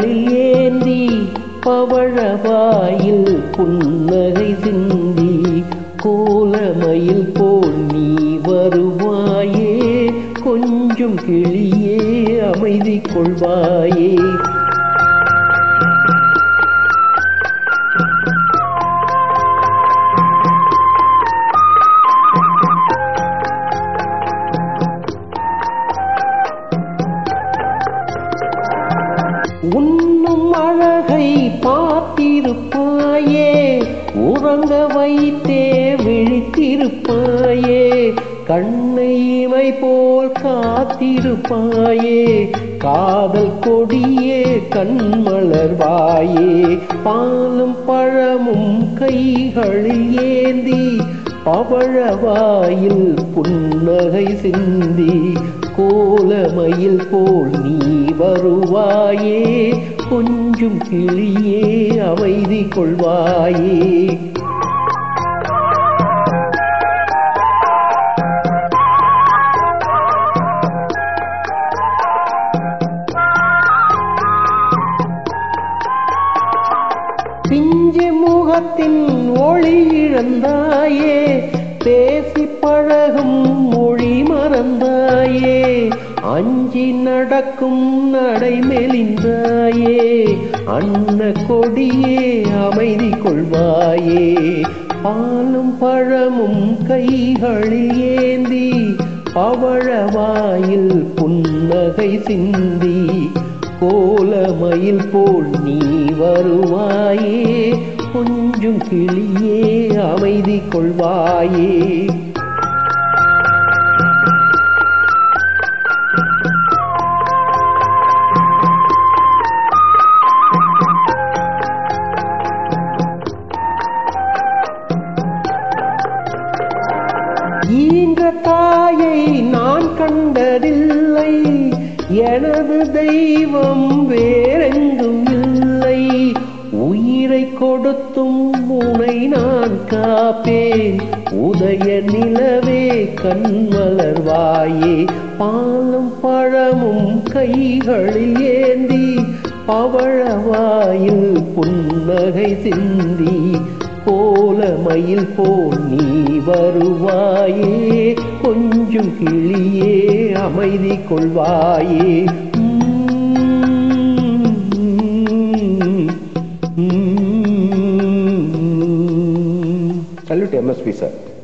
கைகளில் ஏந்தி பவழவாயில் புன்னகை சிந்தி கோலமயில் போல் நீ வருவாயே கொஞ்சம் கிளியே அமைதி கொள்வாயே உண்ணும் அழகை பார்த்திருப்பாயே உறங்க வைத்தே விழித்திருப்பாயே கண்ணை இமை போல் காத்திருப்பாயே காதல் கொடியே கண்மலர்வாயே பாலும் பழமும் கைகளில் ஏந்தி பவழவாயில் புன்னகை சிந்தி கோலமயில் போல் நீ வருவாயே கொஞ்சம் கிளியே அமைதி கொள்வாயே பிஞ்சு முகத்தின் ஒளி இழந்தாயே பேசி பழகும் மொழி மறந்தாயே அஞ்சி நடக்கும் நடை மெலிந்தாயே அன்ன கொடியே அமைதி கொள்வாயே பாலும் பழமும் கைகளில் ஏந்தி பவழவாயில் புன்னகை சிந்தி கோலமயில் போல் நீ வருவாயே கொஞ்சம் கிளியே அமைதி கொள்வாயே ஈன்ற தாயை நான் கண்டதில்லை எனது தெய்வம் வேறெங்கும் இல்லை உயிரை கொடுத்தும் உனை நான் காப்பேன் உதய நிலவே கண்மலர்வாயே பாலும் பழமும் கைகளில் ஏந்தி பவழவாயில் புன்னகை சிந்தி கோலமயில் போல் நீ வருவாயே கொஞ்சம் கிளியே அமைதி கொள்வாயே Salute MSP sir.